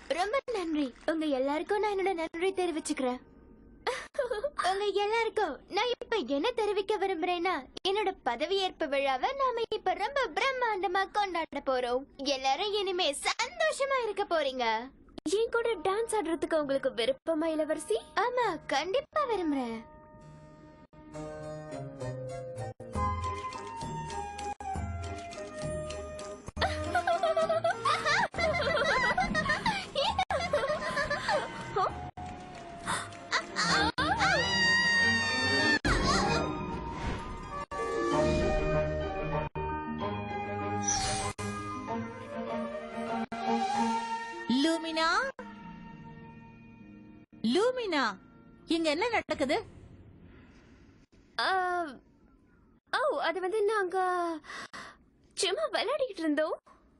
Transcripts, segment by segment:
ரொம்ப நன்றி உங்க எல்லாருக்கும் நான் என்னோட நன்றி தெரிவிச்சுக்கிறேன் உங்க எல்லாருக்கும் நான் இப்ப என்ன தெரிவிக்க விரும்புறேன்னா என்னோட பதவியேற்பு விழாவை நாம இப்ப ரொம்ப பிரம்மாண்டமா கொண்டாட போறோம் எல்லாரும் இனிமே சந்தோஷமா இருக்க போறீங்க என் கூட டான்ஸ் ஆடுறதுக்கு உங்களுக்கு விருப்பமா இளவரசி ஆமா கண்டிப்பா விரும்புறேன் லூமினா லூமினா இங்க என்ன நடக்குது ஆ, ஓ அது வந்து நாங்க சும்மா விளையாடிக்கிட்டு இருந்தோம்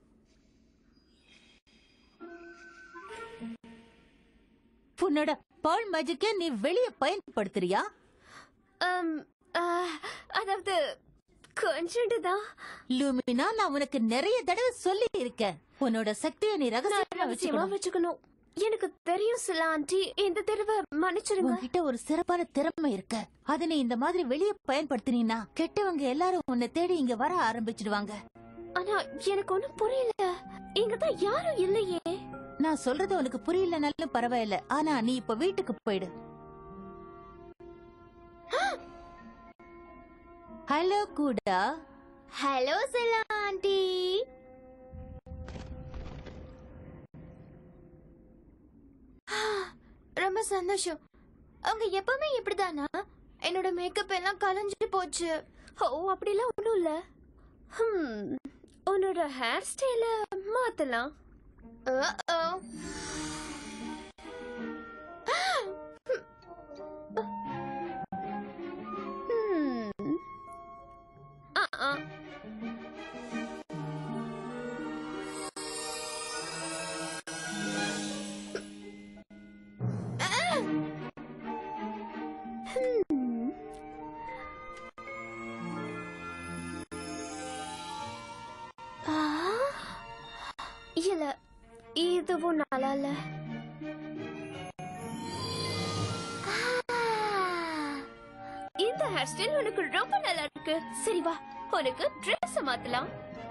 உன்னோட பால் மேஜிக்க நீ வெளிய பயன்படுத்துறியா ஆம், ஆ, அதாவது கொஞ்சோண்டு தான் லூமினா நான் உனக்கு நிறைய தடவை சொல்லி இருக்கேன் உன்னோட சக்தியை நீ ரகசியமா ரகசியமா வச்சுக்கணும் வச்சுக்கணும் எனக்கு தெரியும் சில ஆண்டி இந்த தடவை மன்னிச்சிருங்க உன்கிட்ட ஒரு சிறப்பான திறமை இருக்க அதை நீ இந்த மாதிரி வெளிய பயன்படுத்தினீன்னா கெட்டவங்க எல்லாரும் உன்னை தேடி இங்க வர ஆரம்பிச்சிடுவாங்க ஆனா எனக்கு ஒண்ணும் புரியல இங்கதான் யாரும் இல்லையே நான் சொல்றது உனக்கு புரியலனாலும் பரவாயில்ல ஆனா நீ இப்ப வீட்டுக்கு போயிடு ஹலோ கூடா ஹலோ செல்லா ஆண்டி ரொம்ப சந்தோஷம் அவங்க எப்பவுமே இப்படிதானா என்னோட மேக்கப் எல்லாம் கலைஞ்சு போச்சு ஓ அப்படிலாம் ஒண்ணும் இல்ல ஹம், உன்னோட ஹேர் ஸ்டைல மாத்தலாம் Uh-oh. ஹம். ஆ, ஆ. ஹம். ஆ இல்ல இதுவும் நல்லா இல்ல இந்த ஹேர் ஸ்டைல் உனக்கு ரொம்ப நல்லா இருக்கு சரி வா உனக்கு ட்ரெஸ் மாத்தலாம்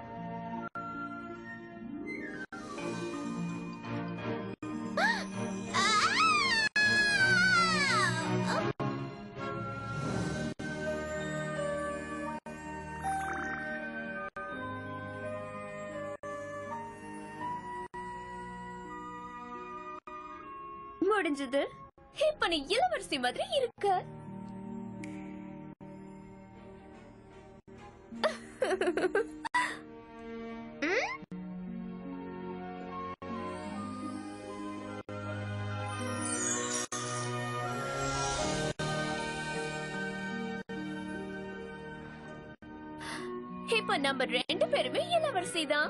முடிஞ்சது இப்ப நீ இளவரசி மாதிரி இருக்க இப்ப நம்ம ரெண்டு பேருமே இளவரசி தான்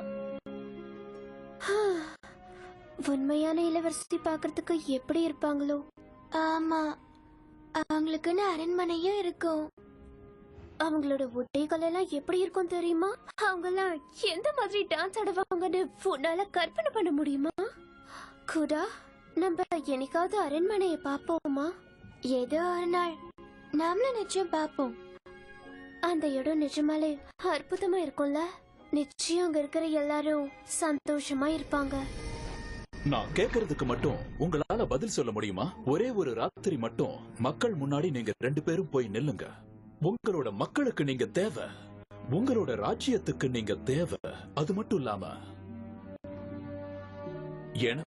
உண்மையான இளவரசி பாக்குறதுக்கு எப்படி இருப்பாங்களோ ஆமா அவங்களுக்குன்னு அரண்மனையும் இருக்கும் அவங்களோட உடைகள் எல்லாம் எப்படி இருக்கும் தெரியுமா அவங்க எல்லாம் எந்த மாதிரி டான்ஸ் ஆடுவாங்கன்னு உன்னால கற்பனை பண்ண முடியுமா குடா நம்ம என்னைக்காவது அரண்மனையை பாப்போமா ஏதோ ஒரு நாள் நாமளும் நிச்சயம் பார்ப்போம் அந்த இடம் நிஜமாலே அற்புதமா இருக்கும்ல நிச்சயம் அங்க இருக்கிற எல்லாரும் சந்தோஷமா இருப்பாங்க நான் கேக்குறதுக்கு மட்டும் உங்களால பதில் சொல்ல முடியுமா ஒரே ஒரு ராத்திரி மட்டும் மக்கள் முன்னாடி நீங்க ரெண்டு பேரும் போய் நில்லுங்க உங்களோட மக்களுக்கு நீங்க தேவை உங்களோட ராஜ்யத்துக்கு நீங்க தேவை அது மட்டும் இல்லாம